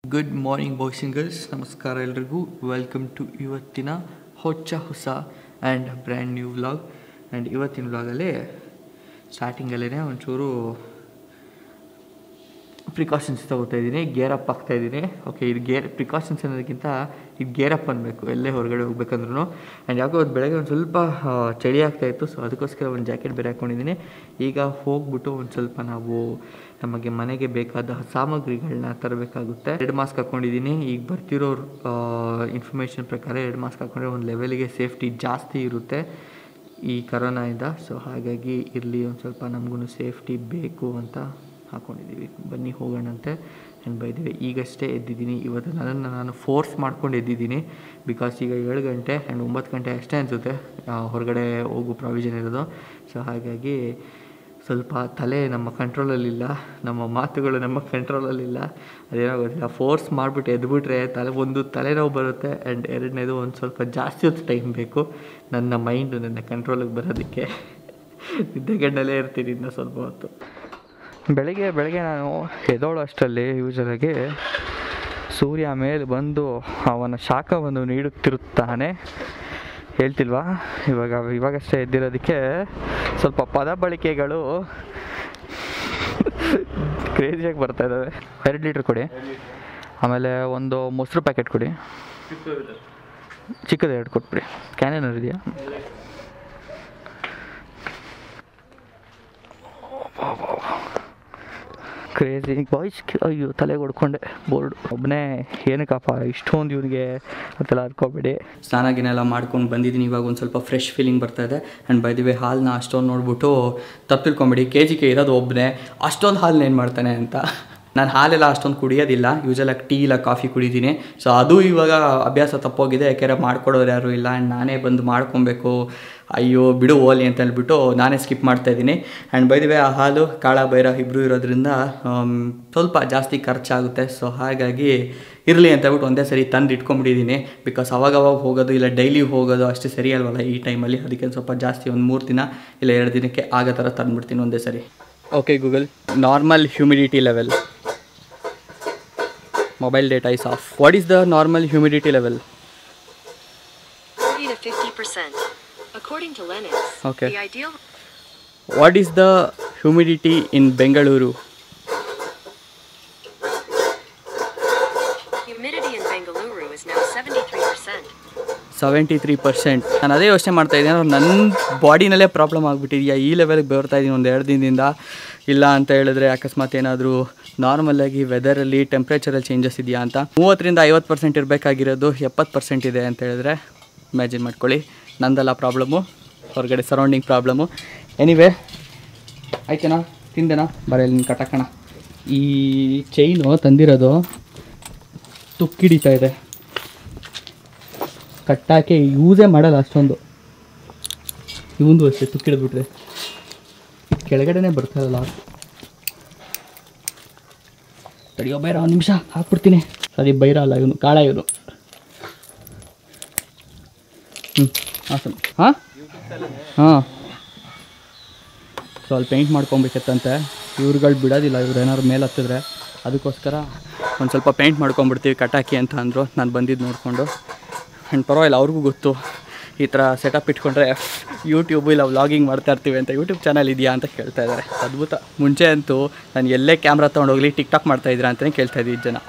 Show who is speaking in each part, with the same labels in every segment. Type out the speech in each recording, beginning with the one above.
Speaker 1: Good morning boys and girls ನಮಸ್ಕಾರ ಎಲ್ರಿಗೂ welcome to ಇವತ್ತಿನ ಹೊಚ್ಚ ಹೊಸ and brand new vlog and ಇವತ್ತಿನ ವ್ಲಾಗಲ್ಲಿ ಸ್ಟಾರ್ಟಿಂಗಲ್ಲೇ ಒಂಚೂರು ಪ್ರಿಕಾಷನ್ಸ್ ತಗೋತಾ ಇದ್ದೀನಿ ಗೇರ್ ಅಪ್ ಆಗ್ತಾ ಇದ್ದೀನಿ ಓಕೆ ಇದು ಗೇರ್ ಪ್ರಿಕಾಷನ್ಸ್ ಅನ್ನೋದಕ್ಕಿಂತ ಇದು ಗೇರ್ ಅಪ್ ಅನ್ಬೇಕು ಎಲ್ಲೇ ಹೊರಗಡೆ ಹೋಗ್ಬೇಕಂದ್ರೂ ಆ್ಯಂಡ್ ಯಾಕೋ ಇವತ್ತು ಬೆಳಗ್ಗೆ ಒಂದು ಸ್ವಲ್ಪ ಆ, ಚಳಿ ಆಗ್ತಾ ಇತ್ತು ಸೊ ಅದಕ್ಕೋಸ್ಕರ ಒಂದು ಜಾಕೆಟ್ ಬೇರೆ ಹಾಕ್ಕೊಂಡಿದ್ದೀನಿ ಈಗ ಹೋಗ್ಬಿಟ್ಟು ಒಂದು ಸ್ವಲ್ಪ ನಾವು ನಮಗೆ ಮನೆಗೆ ಬೇಕಾದ ಸಾಮಗ್ರಿಗಳನ್ನ ತರಬೇಕಾಗುತ್ತೆ ಎರಡು ಮಾಸ್ಕ್ ಹಾಕ್ಕೊಂಡಿದ್ದೀನಿ ಈಗ ಬರ್ತಿರೋ ಇನ್ಫಾರ್ಮೇಷನ್ ಪ್ರಕಾರ ಎರಡು ಮಾಸ್ಕ್ ಹಾಕ್ಕೊಂಡ್ರೆ ಒಂದು ಲೆವೆಲ್ಗೆ ಸೇಫ್ಟಿ ಜಾಸ್ತಿ ಇರುತ್ತೆ ಈ ಕರೋನಾಯಿಂದ ಸೊ ಹಾಗಾಗಿ ಇರಲಿ ಒಂದು ಸ್ವಲ್ಪ ನಮಗೂ ಸೇಫ್ಟಿ ಬೇಕು ಅಂತ ಹಾಕ್ಕೊಂಡಿದ್ದೀವಿ ಬನ್ನಿ ಹೋಗೋಣಂತೆ ಆ್ಯಂಡ್ ಬೈದಿವೆ ಈಗಷ್ಟೇ ಎದ್ದಿದ್ದೀನಿ ಇವತ್ತು ನನ್ನನ್ನು ನಾನು ಫೋರ್ಸ್ ಮಾಡ್ಕೊಂಡು ಎದ್ದಿದ್ದೀನಿ ಬಿಕಾಸ್ ಈಗ ಏಳು ಗಂಟೆ ಆ್ಯಂಡ್ ಒಂಬತ್ತು ಗಂಟೆ ಅಷ್ಟೇ ಅನಿಸುತ್ತೆ ಹೊರಗಡೆ ಹೋಗೋ ಪ್ರಾವಿಷನ್ ಇರೋದು ಸೊ ಹಾಗಾಗಿ ಸ್ವಲ್ಪ ತಲೆ ನಮ್ಮ ಕಂಟ್ರೋಲಲ್ಲಿಲ್ಲ ನಮ್ಮ ಮಾತುಗಳು ನಮ್ಮ ಕಂಟ್ರೋಲಲ್ಲಿಲ್ಲ ಅದೇನೋ ಗೊತ್ತಿಲ್ಲ ಫೋರ್ಸ್ ಮಾಡಿಬಿಟ್ಟು ಎದ್ಬಿಟ್ರೆ ತಲೆ ಒಂದು ತಲೆನೋವು ಬರುತ್ತೆ ಆ್ಯಂಡ್ ಎರಡನೇದು ಒಂದು ಸ್ವಲ್ಪ ಜಾಸ್ತಿ ಹೊತ್ತು ಟೈಮ್ ಬೇಕು ನನ್ನ ಮೈಂಡು ನನ್ನ ಕಂಟ್ರೋಲಿಗೆ ಬರೋದಕ್ಕೆ ನಿದ್ದೆಗಣ್ಣಲ್ಲೇ ಇರ್ತೀನಿ ಇನ್ನು ಸ್ವಲ್ಪ ಹೊತ್ತು ಬೆಳಗ್ಗೆ ಬೆಳಗ್ಗೆ ನಾನು ಎದೋಳು ಅಷ್ಟರಲ್ಲಿ ಯೂಶಲಾಗಿ ಸೂರ್ಯ ಮೇಲೆ ಬಂದು ಅವನ ಶಾಖವನ್ನು ನೀಡುತ್ತಿರುತ್ತಾನೆ ಹೇಳ್ತಿಲ್ವಾ ಇವಾಗ ಇವಾಗಷ್ಟೇ ಎದ್ದಿರೋದಕ್ಕೆ ಸ್ವಲ್ಪ ಪದ ಬಳಕೆಗಳು ಕ್ರೇಜಿಯಾಗಿ ಬರ್ತಾ ಇದ್ದಾವೆ ಎರಡು ಲೀಟ್ರ್ ಕೊಡಿ ಆಮೇಲೆ ಒಂದು ಮೊಸರು ಪ್ಯಾಕೆಟ್ ಕೊಡಿ ಚಿಕ್ಕದು ಎರಡು ಕೊಟ್ಬಿಡಿ ಕ್ಯಾನ್ ಏನಾದ್ರು ಇದೆಯಾ ಕ್ರೇಜಿ ಬಾಯ್ಸ್ ಅಯ್ಯೋ ತಲೆಗೆ ಹೊಡ್ಕೊಂಡೆ ಬೋರ್ಡ್ ಒಬ್ಬನೇ ಏನಕ್ಕಪ್ಪ ಇಷ್ಟೊಂದು ಇವನಿಗೆ ಅಂತೆಲ್ಲ ಅನ್ಕೋಬೇಡಿ
Speaker 2: ಸ್ನಾನ ಗಿನ ಎಲ್ಲ ಮಾಡ್ಕೊಂಡು ಬಂದಿದ್ದೀನಿ ಇವಾಗ ಒಂದು ಸ್ವಲ್ಪ ಫ್ರೆಶ್ ಫೀಲಿಂಗ್ ಬರ್ತಾ ಇದೆ ಆ್ಯಂಡ್ ಬೈದಿವೆ ಹಾಲನ್ನ ಅಷ್ಟೊಂದು ನೋಡ್ಬಿಟ್ಟು ತಪ್ಪು ತಿಳ್ಕೊಂಬಿಡಿ ಕೆ ಜಿ ಕೆ ಇರೋದು ಒಬ್ಬನೇ ಅಷ್ಟೊಂದು ಹಾಲನ್ನ ಏನು ಮಾಡ್ತಾನೆ ಅಂತ ನಾನು ಹಾಲೆಲ್ಲ ಅಷ್ಟೊಂದು ಕುಡಿಯೋದಿಲ್ಲ ಯೂಶಲಾಗಿ ಟೀ ಇಲ್ಲ ಕಾಫಿ ಕುಡಿತೀನಿ ಸೊ ಅದು ಇವಾಗ ಅಭ್ಯಾಸ ತಪ್ಪೋಗಿದೆ ಯಾಕೆಂದರೆ ಮಾಡ್ಕೊಡೋರು ಯಾರು ಇಲ್ಲ ಆ್ಯಂಡ್ ನಾನೇ ಬಂದು ಮಾಡ್ಕೊಬೇಕು ಅಯ್ಯೋ ಬಿಡು ಓಲಿ ಅಂತ ಹೇಳ್ಬಿಟ್ಟು ನಾನೇ ಸ್ಕಿಪ್ ಮಾಡ್ತಾ ಇದ್ದೀನಿ ಆ್ಯಂಡ್ ಬೈದಿವೆ ಆ ಹಾಲು ಕಾಳ ಬೈರ ಇಬ್ಬರು ಇರೋದ್ರಿಂದ ಆಮ್, ಸ್ವಲ್ಪ ಜಾಸ್ತಿ ಖರ್ಚಾಗುತ್ತೆ ಸೊ ಹಾಗಾಗಿ ಇರಲಿ ಅಂತ ಹೇಳ್ಬಿಟ್ಟು ಒಂದೇ ಸರಿ ತಂದು ಇಟ್ಕೊಂಡ್ಬಿಟ್ಟಿದ್ದೀನಿ ಬಿಕಾಸ್ ಅವಾಗವಾಗ ಹೋಗೋದು ಇಲ್ಲ ಡೈಲಿ ಹೋಗೋದು ಅಷ್ಟು ಸರಿ ಅಲ್ವಲ್ಲ ಈ ಟೈಮಲ್ಲಿ ಅದಕ್ಕೆ ಒಂದ್ ಸ್ವಲ್ಪ ಜಾಸ್ತಿ ಒಂದು ಮೂರು ದಿನ ಇಲ್ಲ ಎರಡು ದಿನಕ್ಕೆ ಆಗೋ ಥರ ತಂದುಬಿಡ್ತೀನಿ ಒಂದೇ ಸರಿ okay Google normal humidity level mobile data is off what is the normal humidity level
Speaker 3: 40 to 50%. According to Lennox,
Speaker 2: Okay.
Speaker 3: the ideal
Speaker 2: what is the humidity in Bengaluru
Speaker 3: humidity in Bengaluru is now 73%.
Speaker 2: Seventy three percent ನಾನು ಅದೇ ಯೋಚನೆ ಮಾಡ್ತಾ ಇದ್ದೀನಿ ನನ್ನ ಬಾಡಿನಲ್ಲೇ problem ಆಗಿಬಿಟ್ಟಿದೆಯಾ ಈ ಲೆವೆಲ್ಗೆ ಬರ್ತಾ ಇದ್ದೀನಿ ಒಂದು ಎರಡು ದಿನದಿಂದ ಇಲ್ಲ ಅಂತ ಹೇಳಿದ್ರೆ ಅಕಸ್ಮಾತ್ ಏನಾದರೂ ನಾರ್ಮಲಾಗಿ ವೆದರಲ್ಲಿ ಟೆಂಪ್ರೇಚರಲ್ಲಿ ಚೇಂಜಸ್ ಇದೆಯಾ ಅಂತ ಮೂವತ್ತರಿಂದ ಐವತ್ತು ಪರ್ಸೆಂಟ್ ಇರಬೇಕಾಗಿರೋದು ಎಪ್ಪತ್ತು ಪರ್ಸೆಂಟ್ ಇದೆ ಅಂತ ಹೇಳಿದ್ರೆ ಇಮ್ಯಾಜಿನ್ ಮಾಡ್ಕೊಳ್ಳಿ ನಂದಲ್ಲ ಪ್ರಾಬ್ಲಮ್ಮು ಹೊರಗಡೆ ಸರೌಂಡಿಂಗ್ ಪ್ರಾಬ್ಲಮ್ಮು ಎನಿವೇ ಆಯ್ತೇನಾ ತಿಂದೇನಾ ಬರೀ ನಿನ್ನ ಕಟಕಣ ಈ ಚೈನು ತಂದಿರೋದು ತುಕ್ಕಿಡಿತಾ ಇದೆ ಕಟ್ಟಾಕೆ ಯೂಸೇ ಮಾಡಲ್ಲ ಅಷ್ಟೊಂದು ಇವಂದು ಅಷ್ಟೇ ತುಕ್ಕಿಡಿದ್ಬಿಟ್ರೆ ಕೆಳಗಡೆನೆ ಬರ್ತಾರಲ್ಲ ತಡಿಯೋ ಬೈರ ಒಂದು ನಿಮಿಷ ಹಾಕ್ಬಿಡ್ತೀನಿ ಸರಿ ಬೈರ ಅಲ್ಲ ಇವನು ಕಾಳ ಇವನು ಹ್ಞೂ ಹಾಂ ಹಾಂ ಹಾಂ ಸೊ ಅಲ್ಲಿ ಪೇಂಟ್ ಮಾಡ್ಕೊಬೇಕಿತ್ತಂತೆ ಇವ್ರುಗಳು ಬಿಡೋದಿಲ್ಲ ಇವ್ರು ಏನಾದ್ರು ಮೇಲೆ ಹತ್ತಿದ್ರೆ ಅದಕ್ಕೋಸ್ಕರ ಒಂದು ಸ್ವಲ್ಪ ಪೇಂಟ್ ಮಾಡ್ಕೊಂಬಿಡ್ತೀವಿ ಕಟಾಕಿ ಅಂತ ಅಂದರು ನಾನು ಬಂದಿದ್ದು ನೋಡಿಕೊಂಡು ಆ್ಯಂಡ್ ಪರವಾಗಿಲ್ಲ ಅವ್ರಿಗೂ ಗೊತ್ತು ಈ ಥರ ಸೆಟಪ್ ಇಟ್ಕೊಂಡ್ರೆ ಯೂಟ್ಯೂಬು ಇಲ್ಲ ವ್ಲಾಗಿಂಗ್ ಮಾಡ್ತಾ ಇರ್ತೀವಿ ಅಂತ ಯೂಟ್ಯೂಬ್ ಚಾನಲ್ ಇದೆಯಾ ಅಂತ ಕೇಳ್ತಾ ಇದ್ದಾರೆ ಅದ್ಭುತ ಮುಂಚೆ ಅಂತೂ ನಾನು ಎಲ್ಲೇ ಕ್ಯಾಮ್ರಾ ತೊಗೊಂಡೋಗ್ಲಿ ಟಿಕ್ ಟಾಕ್ ಮಾಡ್ತಾ ಇದ್ದೀರಾ ಅಂತಲೇ ಕೇಳ್ತಾ ಇದ್ದೀವಿ ಜನ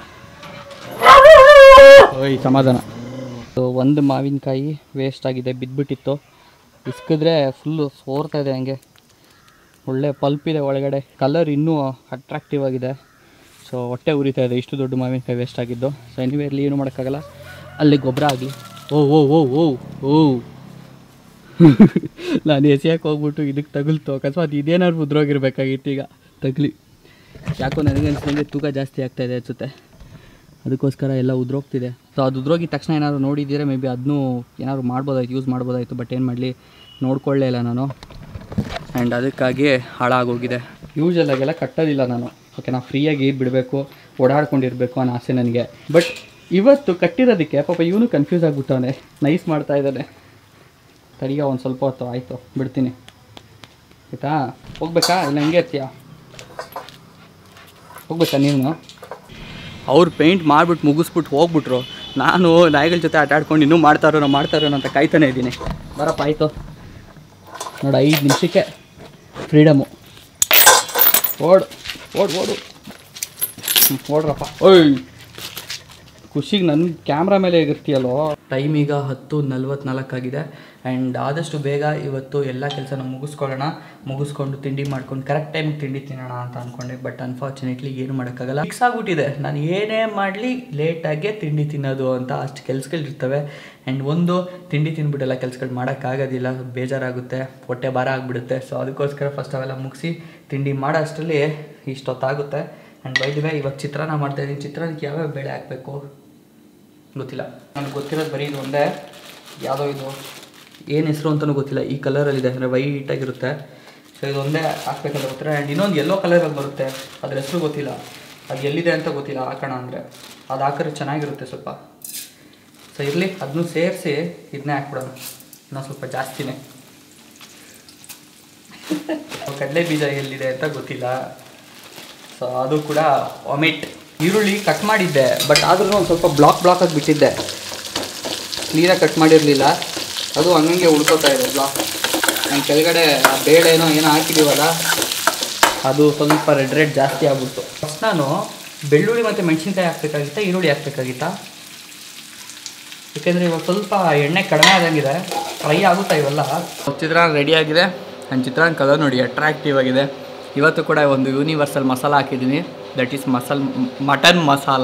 Speaker 2: ಓಯ್ ಸಮಾಧಾನ ಸೊ ಒಂದು ಮಾವಿನಕಾಯಿ ವೇಸ್ಟ್ ಆಗಿದೆ ಬಿದ್ದುಬಿಟ್ಟಿತ್ತು ಇಸ್ಕಿದ್ರೆ ಫುಲ್ಲು ಸೋರ್ತಾ ಇದೆ ಹಂಗೆ ಒಳ್ಳೆ ಪಲ್ಪ್ ಇದೆ ಒಳಗಡೆ ಕಲರ್ ಇನ್ನೂ ಅಟ್ರಾಕ್ಟಿವ್ ಆಗಿದೆ ಸೊ ಹೊಟ್ಟೆ ಉರಿತಾ ಇದೆ ಇಷ್ಟು ದೊಡ್ಡ ಮಾವಿನಕಾಯಿ ವೇಸ್ಟ್ ಆಗಿದ್ದು ಸೊ ಎನಿವೇ ಇಲ್ಲಿ ಏನು ಮಾಡೋಕ್ಕಾಗಲ್ಲ ಅಲ್ಲಿ ಗೊಬ್ಬರ ಆಗಲಿ ಓ ಓ ಓ ಓ ಓ ನಾನು ಎಸೆಯಕ್ಕೆ ಹೋಗ್ಬಿಟ್ಟು ಇದಕ್ಕೆ ತಗುಲ್ತು ಅಕಸ್ಮಾತ್ ಇದೇನಾದ್ರು ಉದ್ರೋಗಿರ್ಬೇಕಾಗಿತ್ತು ಈಗ ತಗಲಿ ಯಾಕೋ ನನಗೆ ಅನ್ಸ್ದಂಗೆ ತೂಕ ಜಾಸ್ತಿ ಆಗ್ತಾ ಇದೆ ಅನಿಸುತ್ತೆ ಅದಕ್ಕೋಸ್ಕರ ಎಲ್ಲ ಉದ್ರೋಗ್ತಿದೆ ಸೊ ಅದು ಉದ್ರೋಗಿದ ತಕ್ಷಣ ಏನಾದ್ರು ನೋಡಿದ್ದೀರಾ ಮೇ ಬಿ ಅದನ್ನೂ ಏನಾದ್ರು ಮಾಡ್ಬೋದಾಯ್ತು ಯೂಸ್ ಮಾಡ್ಬೋದಾಯಿತು ಬಟ್ ಏನು ಮಾಡಲಿ ನೋಡ್ಕೊಳ್ಳೇ ಇಲ್ಲ ನಾನು ಆ್ಯಂಡ್ ಅದಕ್ಕಾಗಿ ಹಾಳಾಗೋಗಿದೆ ಯೂಶಲಾಗೆಲ್ಲ ಕಟ್ಟೋದಿಲ್ಲ ನಾನು ಓಕೆ ನಾವು ಫ್ರೀಯಾಗಿ ಬಿಡಬೇಕು ಓಡಾಡ್ಕೊಂಡಿರ್ಬೇಕು ಅನ್ನೋ ಆಸೆ ನನಗೆ ಬಟ್ ಇವತ್ತು ಕಟ್ಟಿರೋದಕ್ಕೆ ಪಾಪ ಇವನು ಕನ್ಫ್ಯೂಸ್ ಆಗಿಬಿಟ್ಟವನೆ ನೈಸ್ ಮಾಡ್ತಾ ಇದ್ದಾನೆ ತಡಿಯ ಒಂದು ಸ್ವಲ್ಪ ಹೊತ್ತು ಆಯಿತು ಬಿಡ್ತೀನಿ ಆಯಿತಾ ಹೋಗ್ಬೇಕಾ ಇಲ್ಲ ಹಂಗೆ ಇರ್ತೀಯಾ ಹೋಗ್ಬೇಕಾ ನೀನು ಅವ್ರು ಪೇಂಟ್ ಮಾಡಿಬಿಟ್ಟು ಮುಗಿಸ್ಬಿಟ್ಟು ಹೋಗ್ಬಿಟ್ರು ನಾನು ನಾಯಿಗಳ ಜೊತೆ ಆಟ ಆಡ್ಕೊಂಡು ಇನ್ನೂ ಮಾಡ್ತಾರೋ ಮಾಡ್ತಾರೋ ಅಂತ ಕಾಯ್ತಾನೆ ಇದ್ದೀನಿ ಬರಪ್ಪ ಆಯಿತು ನೋಡಿ ಐದು ನಿಮಿಷಕ್ಕೆ ಫ್ರೀಡಮು ಓಡು ಓಡು ಓಡು ಹ್ಮ್, ಓಡ್ರಪ್ಪ ಓಯ್ ಖುಷಿಗೆ ನನ್ನ ಕ್ಯಾಮ್ರಾ ಮೇಲೆ ಇರ್ತೀಯಲ್ಲೋ ಟೈಮ್ ಈಗ ಹತ್ತು ನಲ್ವತ್ನಾಲ್ಕಾಗಿದೆ ಆ್ಯಂಡ್ ಆದಷ್ಟು ಬೇಗ ಇವತ್ತು ಎಲ್ಲ ಕೆಲಸನ ಮುಗಿಸ್ಕೊಳ್ಳೋಣ ಮುಗಿಸ್ಕೊಂಡು ತಿಂಡಿ ಮಾಡ್ಕೊಂಡು ಕರೆಕ್ಟ್ ಟೈಮಿಗೆ ತಿಂಡಿ ತಿನ್ನೋಣ ಅಂತ ಅಂದ್ಕೊಂಡೆ ಬಟ್ ಅನ್ಫಾರ್ಚುನೇಟ್ಲಿ ಏನು ಮಾಡೋಕ್ಕಾಗಲ್ಲ ಫಿಕ್ಸ್ ಆಗಿಬಿಟ್ಟಿದೆ ನಾನು ಏನೇ ಮಾಡಲಿ ಲೇಟಾಗೆ ತಿಂಡಿ ತಿನ್ನೋದು ಅಂತ ಅಷ್ಟು ಕೆಲಸಗಳಿರ್ತವೆ ಆ್ಯಂಡ್ ಒಂದು ತಿಂಡಿ ತಿಂದ್ಬಿಟ್ಟೆಲ್ಲ ಕೆಲಸಗಳು ಮಾಡೋಕ್ಕಾಗೋದಿಲ್ಲ ಬೇಜಾರಾಗುತ್ತೆ ಹೊಟ್ಟೆ ಭಾರ ಆಗಿಬಿಡುತ್ತೆ ಸೊ ಅದಕ್ಕೋಸ್ಕರ ಫಸ್ಟ್ ಅವೆಲ್ಲ ಮುಗಿಸಿ ತಿಂಡಿ ಮಾಡೋ ಅಷ್ಟರಲ್ಲಿ ಇಷ್ಟೊತ್ತಾಗುತ್ತೆ ಆ್ಯಂಡ್ ಬೈದಿವೆ ಇವಾಗ ಚಿತ್ರಾನ್ನ ಮಾಡ್ತಾಯಿದ್ದೀನಿ ಚಿತ್ರಾನ್ನಕ್ಕೆ ಯಾವ್ಯಾವ ಬೇಳೆ ಹಾಕಬೇಕು ಗೊತ್ತಿಲ್ಲ ನನಗೆ ಗೊತ್ತಿರೋದು ಬರೀ ಇದು ಒಂದೇ ಯಾವುದೋ ಇದು ಏನು ಹೆಸರು ಅಂತಲೂ ಗೊತ್ತಿಲ್ಲ ಈ ಕಲರಲ್ಲಿದೆ ಅಂದರೆ ವೈಟಾಗಿರುತ್ತೆ ಸೊ ಇದು ಒಂದೇ ಹಾಕ್ಬೇಕಂತ ಗೊತ್ತಿಲ್ಲ ಆ್ಯಂಡ್ ಇನ್ನೊಂದು ಎಲ್ಲೋ ಕಲರಲ್ಲಿ ಬರುತ್ತೆ ಅದ್ರ ಹೆಸರು ಗೊತ್ತಿಲ್ಲ ಅದು ಎಲ್ಲಿದೆ ಅಂತ ಗೊತ್ತಿಲ್ಲ ಹಾಕೋಣ ಅಂದರೆ ಅದು ಹಾಕಿದ್ರೆ ಚೆನ್ನಾಗಿರುತ್ತೆ ಸ್ವಲ್ಪ ಸೊ ಇರಲಿ ಅದನ್ನು ಸೇರಿಸಿ ಇದನ್ನೇ ಹಾಕ್ಬಿಡೋಣ ಇನ್ನೂ ಸ್ವಲ್ಪ ಜಾಸ್ತಿನೇ ಕಡಲೆ ಬೀಜ ಎಲ್ಲಿದೆ ಅಂತ ಗೊತ್ತಿಲ್ಲ ಸೊ ಅದು ಕೂಡ ಒಮಿಟ್ ಈರುಳ್ಳಿ ಕಟ್ ಮಾಡಿದ್ದೆ ಬಟ್ ಆದ್ರೂ ಒಂದು ಸ್ವಲ್ಪ ಬ್ಲಾಕ್ ಬ್ಲಾಕ್ ಆಗಿ ಬಿಟ್ಟಿದ್ದೆ ಕ್ಲೀನಾಗಿ ಕಟ್ ಮಾಡಿರಲಿಲ್ಲ ಅದು ಹಂಗಂಗೆ ಉಳ್ಕೋತಾ ಇದೆ ಬ್ಲಾಕ್ ನಾನು ಕೆಳಗಡೆ ಆ ಬೇಳೆನೋ ಏನೋ ಹಾಕಿದ್ದೀವಲ್ಲ ಅದು ಸ್ವಲ್ಪ ರೆಡ್ ರೆಡ್ ಜಾಸ್ತಿ ಆಗ್ಬಿಡ್ತು ಫಸ್ಟ್ ನಾನು ಬೆಳ್ಳುಳ್ಳಿ ಮತ್ತು ಮೆಣಸಿನ್ಕಾಯಿ ಹಾಕ್ಬೇಕಾಗಿತ್ತಾ ಈರುಳ್ಳಿ ಹಾಕ್ಬೇಕಾಗಿತ್ತಾ ಯಾಕೆಂದರೆ ಇವಾಗ ಸ್ವಲ್ಪ ಎಣ್ಣೆ ಕಡಿಮೆ ಆದಂಗಿದೆ ಫ್ರೈ ಆಗುತ್ತಾ ಇವೆಲ್ಲ ಚಿತ್ರಾನ್ನ ರೆಡಿ ಆಗಿದೆ ನನ್ನ ಚಿತ್ರಾನ್ನ ಕಲರ್ ನೋಡಿ ಅಟ್ರಾಕ್ಟಿವ್ ಆಗಿದೆ ಇವತ್ತು ಕೂಡ ಒಂದು ಯೂನಿವರ್ಸಲ್ ಮಸಾಲ ಹಾಕಿದ್ದೀನಿ that is masala mutton masala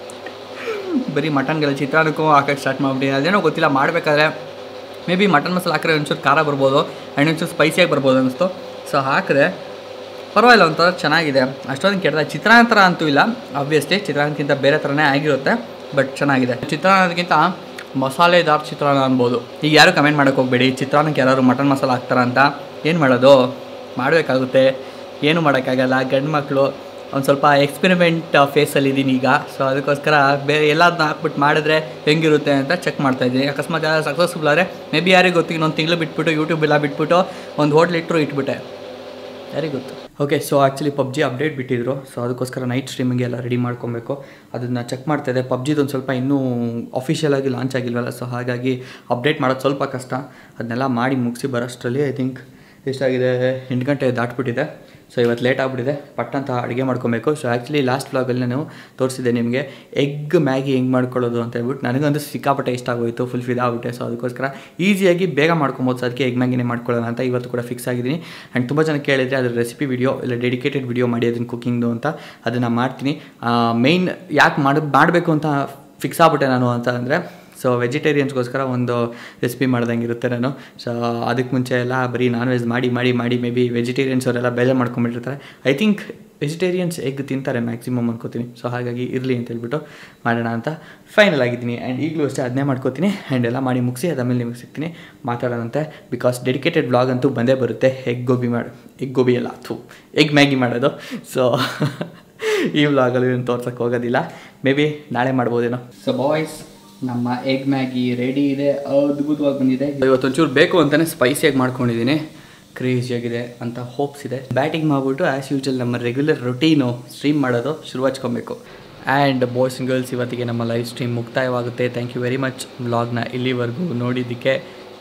Speaker 2: ಬರೀ ಮಟನ್ಗೆಲ್ಲ ಚಿತ್ರಾನ್ನಕ್ಕೂ ಹಾಕಕ್ಕೆ ಸ್ಟಾರ್ಟ್ ಮಾಡ್ಬಿಟ್ಟಿದ್ದೀನಿ ಅದೇನೋ ಗೊತ್ತಿಲ್ಲ ಮಾಡಬೇಕಾದ್ರೆ ಮೇ ಬಿ ಮಟನ್ ಮಸಾಲ ಹಾಕಿದ್ರೆ ಒಂಚೂರು ಖಾರ ಬರ್ಬೋದು ಆ್ಯಂಡ್ ಒಂಚೂರು ಸ್ಪೈಸಿಯಾಗಿ ಬರ್ಬೋದು ಅನ್ನಿಸ್ತು ಸೊ ಹಾಕಿದ್ರೆ ಪರವಾಗಿಲ್ಲ ಒಂಥರ ಚೆನ್ನಾಗಿದೆ ಅಷ್ಟೊಂದು ಕೆಟ್ಟದ ಚಿತ್ರಾನ್ನ ಥರ ಅಂತೂ ಇಲ್ಲ ಆಬ್ವಿಯಸ್ಲಿ ಚಿತ್ರಾನ್ನಕ್ಕಿಂತ ಬೇರೆ ಥರನೇ ಆಗಿರುತ್ತೆ ಬಟ್ ಚೆನ್ನಾಗಿದೆ ಚಿತ್ರಾನ್ನದಕ್ಕಿಂತ ಮಸಾಲೆದಾರ್ ಚಿತ್ರಾನ್ನ ಅನ್ಬೋದು ಈಗ ಯಾರು ಕಮೆಂಟ್ ಮಾಡೋಕೆ ಹೋಗಬೇಡಿ ಚಿತ್ರಾನ್ನಕ್ಕೆ ಯಾರು ಮಟನ್ ಮಸಾಲ ಹಾಕ್ತಾರ ಅಂತ ಏನು ಮಾಡೋದು ಮಾಡಬೇಕಾಗುತ್ತೆ ಏನು ಮಾಡೋಕ್ಕಾಗಲ್ಲ ಗಂಡು ಮಕ್ಕಳು ಒಂದು ಸ್ವಲ್ಪ ಎಕ್ಸ್ಪೆರಿಮೆಂಟ್ ಫೇಸಲ್ಲಿ ಇದ್ದೀನಿ ಈಗ ಸೊ ಅದಕ್ಕೋಸ್ಕರ ಬೇರೆ ಎಲ್ಲದನ್ನ ಹಾಕ್ಬಿಟ್ಟು ಮಾಡಿದ್ರೆ ಹೆಂಗಿರುತ್ತೆ ಅಂತ ಚೆಕ್ ಮಾಡ್ತಾ ಇದ್ದೀನಿ ಅಕಸ್ಮಾತ್ ಯಾರು ಸಕ್ಸಸ್ಫುಲ್ ಆದರೆ ಮೇ ಬಿ ಯಾರಿಗೆ ಗೊತ್ತು ಇನ್ನೊಂದು ತಿಂಗಳು ಬಿಟ್ಬಿಟ್ಟು ಯೂಟ್ಯೂಬ್ ಎಲ್ಲ ಬಿಟ್ಬಿಟ್ಟು ಒಂದು ಹೋಟ್ಲ್ ಇಟ್ಟರು ಇಟ್ಬಿಟ್ಟೆ ಯಾರಿಗೆ ಗೊತ್ತು okay so actually PUBG update ಬಿಟ್ಟಿದ್ರು ಸೊ ಅದಕ್ಕೋಸ್ಕರ ನೈಟ್ ಸ್ಟ್ರೀಮಿಂಗ್ ಎಲ್ಲ ರೆಡಿ ಮಾಡ್ಕೊಬೇಕು ಅದನ್ನು ಚೆಕ್ ಮಾಡ್ತಾ ಇದೆ ಪಬ್ಜಿದು ಒಂದು ಸ್ವಲ್ಪ ಇನ್ನೂ ಅಫಿಷಿಯಲ್ ಆಗಿ ಲಾಂಚ್ ಆಗಿಲ್ವಲ್ಲ ಸೊ ಹಾಗಾಗಿ ಅಪ್ಡೇಟ್ ಮಾಡೋದು ಸ್ವಲ್ಪ ಕಷ್ಟ ಅದನ್ನೆಲ್ಲ ಮಾಡಿ ಮುಗಿಸಿ ಬರೋಷ್ಟರಲ್ಲಿ ಐ ಥಿಂಕ್ ಎಷ್ಟಾಗಿದೆ ಎಂಟು ಗಂಟೆ ದಾಟ್ಬಿಟ್ಟಿದೆ ಸೊ ಇವತ್ತು ಲೇಟ್ ಆಗಿಬಿಟ್ಟಿದೆ ಪಟ್ಟಂತ ಅಡುಗೆ ಮಾಡ್ಕೊಬೇಕು ಸೊ ಆ್ಯಕ್ಚುಲಿ ಲಾಸ್ಟ್ ವ್ಲಾಗಲ್ಲಿ ನಾನು ತೋರಿಸಿದ್ದೆ ನಿಮಗೆ ಎಗ್ ಮ್ಯಾಗಿ ಹೆಂಗೆ ಮಾಡ್ಕೊಳ್ಳೋದು ಅಂತ ಹೇಳ್ಬಿಟ್ಟು ನನಗಂತೂ ಸಿಕ್ಕಾಪಟ್ಟೆ ಇಷ್ಟ ಆಗೋಯಿತು ಫುಲ್ ಫಿಲ್ ಆಗ್ಬಿಟ್ಟೆ ಸೊ ಅದಕ್ಕೋಸ್ಕರ ಈಸಿಯಾಗಿ ಬೇಗ ಮಾಡ್ಕೊಬೋದು ಸೊ ಅದಕ್ಕೆ ಎಗ್ ಮ್ಯಾಗಿನೇ ಮಾಡ್ಕೊಳ್ಳೋಣ ಅಂತ ಇವತ್ತು ಕೂಡ ಫಿಕ್ಸ್ ಆಗಿದ್ದೀನಿ ಆ್ಯಂಡ್ ತುಂಬ ಜನ ಕೇಳಿದರೆ ಅದ್ರ ರೆಸಿಪಿ ವಿಡಿಯೋ ಇಲ್ಲ ಡೆಡಿಕೇಟೆಡ್ ವಿಡಿಯೋ ಮಾಡಿ ಅದನ್ನು ಕುಕಿಂಗ್ದು ಅಂತ ಅದನ್ನು ಮಾಡ್ತೀನಿ ಮೇಯ್ನ್ ಯಾಕೆ ಮಾಡಿ ಮಾಡಬೇಕು ಅಂತ ಫಿಕ್ಸ್ ಆಗ್ಬಿಟ್ಟೆ ನಾನು ಅಂತ ಅಂದರೆ ಸೊ ವೆಜಿಟೇರಿಯನ್ಸ್ಗೋಸ್ಕರ ಒಂದು ರೆಸಿಪಿ ಮಾಡ್ದಂಗೆ ಇರುತ್ತೆ ನಾನು ಸೊ ಅದಕ್ಕೆ ಮುಂಚೆ ಎಲ್ಲ ಬರೀ ನಾನ್ ವೆಜ್ ಮಾಡಿ ಮಾಡಿ ಮಾಡಿ ಮೇ ಬಿ ವೆಜಿಟೇರಿಯನ್ಸ್ ಅವರೆಲ್ಲ ಬೇಜಾರು ಮಾಡ್ಕೊಂಬಿಟ್ಟಿರ್ತಾರೆ ಐ ಥಿಂಕ್ ವೆಜಿಟೇರಿಯನ್ಸ್ ಎಗ್ ತಿಂತಾರೆ ಮ್ಯಾಕ್ಸಿಮಮ್ ಅನ್ಕೋತೀನಿ ಸೊ ಹಾಗಾಗಿ ಇರಲಿ ಅಂತ ಹೇಳ್ಬಿಟ್ಟು ಮಾಡೋಣ ಅಂತ ಫೈನಲ್ ಆಗಿದ್ದೀನಿ ಆ್ಯಂಡ್ ಈಗಲೂ ಅಷ್ಟೇ ಅದನ್ನೇ ಮಾಡ್ಕೋತೀನಿ ಆ್ಯಂಡ್ ಎಲ್ಲ ಮಾಡಿ ಮುಗಿಸಿ ಅದಾದಮೇಲೆ ನಿಮಗೆ ಸಿಗ್ತೀನಿ ಮಾತಾಡೋಣಂತೆ ಬಿಕಾಸ್ ಡೆಡಿಕೇಟೆಡ್ ಬ್ಲಾಗ್ ಅಂತೂ ಬಂದೇ ಬರುತ್ತೆ ಎಗ್ ಗೋಬಿ ಮಾಡಿ ಎಗ್ ಗೋಬಿ ಎಲ್ಲ ಥೂ ಎಗ್ ಮ್ಯಾಗಿ ಮಾಡೋದು ಸೊ ಈ ವ್ಲಾಗಲ್ಲಿ ಏನು ತೋರ್ಸೋಕ್ಕೆ ಹೋಗೋದಿಲ್ಲ ಮೇ ಬಿ ನಾಳೆ ಮಾಡ್ಬೋದೇನೋ ಸೊ ಬಾಯ್ಸ್ ನಮ್ಮ ಎಗ್ ಮ್ಯಾಗಿ ರೆಡಿ ಇದೆ ಅದ್ಭುತವಾಗಿ ಬಂದಿದೆ ಇವತ್ತು ಒಂಚೂರು ಬೇಕು ಅಂತಲೇ ಸ್ಪೈಸಿಯಾಗಿ ಮಾಡ್ಕೊಂಡಿದ್ದೀನಿ ಕ್ರೇಜಿಯಾಗಿದೆ ಅಂತ ಹೋಪ್ಸ್ ಇದೆ ಬ್ಯಾಟಿಂಗ್ ಮಾಡಿಬಿಟ್ಟು ಆ್ಯಸ್ ಯೂಶಲ್ ನಮ್ಮ ರೆಗ್ಯುಲರ್ ರೊಟೀನು ಸ್ಟ್ರೀಮ್ ಮಾಡೋದು ಶುರು ಹಚ್ಕೊಬೇಕು ಆ್ಯಂಡ್ ಬಾಯ್ಸ್ ಆ್ಯಂಡ್ ಗರ್ಲ್ಸ್ ಇವತ್ತಿಗೆ ನಮ್ಮ ಲೈವ್ ಸ್ಟ್ರೀಮ್ ಮುಕ್ತಾಯವಾಗುತ್ತೆ ಥ್ಯಾಂಕ್ ಯು ವೆರಿ ಮಚ್ ವ್ಲಾಗ್ನ ಇಲ್ಲಿವರೆಗೂ ನೋಡಿದ್ದಕ್ಕೆ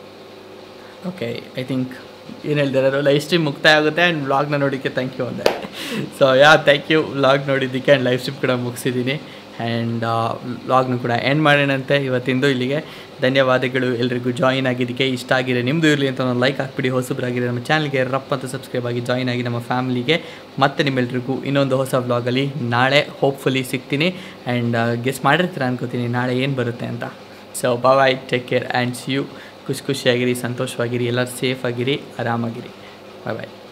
Speaker 2: ಓಕೆ ಐ ಥಿಂಕ್ ಏನು ಹೇಳ್ತಾರೆ ಲೈವ್ ಸ್ಟ್ರೀಮ್ ಮುಕ್ತಾಯ ಆಗುತ್ತೆ ಆ್ಯಂಡ್ ವ್ಲಾಗ್ನ ನೋಡೋಕ್ಕೆ ಥ್ಯಾಂಕ್ ಯು ಅಂದೆ so yeah thank you vlog ನೋಡಿದ್ದಕ್ಕೆ ಆ್ಯಂಡ್ ಲೈವ್ ಸ್ಟ್ರೀಮ್ ಕೂಡ ಮುಗಿಸಿದ್ದೀನಿ ಆ್ಯಂಡ್ ವ್ಲಾಗ್ನು ಕೂಡ ಎಂಡ್ ಮಾಡೋಣಂತೆ ಇವತ್ತಿಂದು ಇಲ್ಲಿಗೆ ಧನ್ಯವಾದಗಳು ಎಲ್ರಿಗೂ ಜಾಯಿನ್ ಆಗಿದ್ದಕ್ಕೆ ಇಷ್ಟ ಆಗಿದೆ ನಿಮ್ಮದು ಇರಲಿ ಅಂತ ಒಂದು ಲೈಕ್ ಹಾಕ್ಬಿಡಿ ಹೊಸಬ್ರಾಗಿದೆ ನಮ್ಮ ಚಾನಲ್ಗೆ ರಪ್ ಅಂತ ಸಬ್ಸ್ಕ್ರೈಬ್ ಆಗಿ ಜಾಯಿನ್ ಆಗಿ ನಮ್ಮ ಫ್ಯಾಮಿಲಿಗೆ ಮತ್ತೆ ನಿಮ್ಮೆಲ್ರಿಗೂ ಇನ್ನೊಂದು ಹೊಸ ವ್ಲಾಗಲ್ಲಿ ನಾಳೆ ಹೋಪ್ಫುಲಿ ಸಿಗ್ತೀನಿ ಆ್ಯಂಡ್ ಗೆಸ್ ಮಾಡಿರ್ತೀರ ಅನ್ಕೋತೀನಿ ನಾಳೆ ಏನು ಬರುತ್ತೆ ಅಂತ so bye take care and see you ಖುಷಿ ಖುಷಿಯಾಗಿರಿ ಸಂತೋಷವಾಗಿರಿ ಎಲ್ಲರೂ ಸೇಫ್ ಆಗಿರಿ ಆರಾಮಾಗಿರಿ ಬಾಯ್ ಬಾಯ್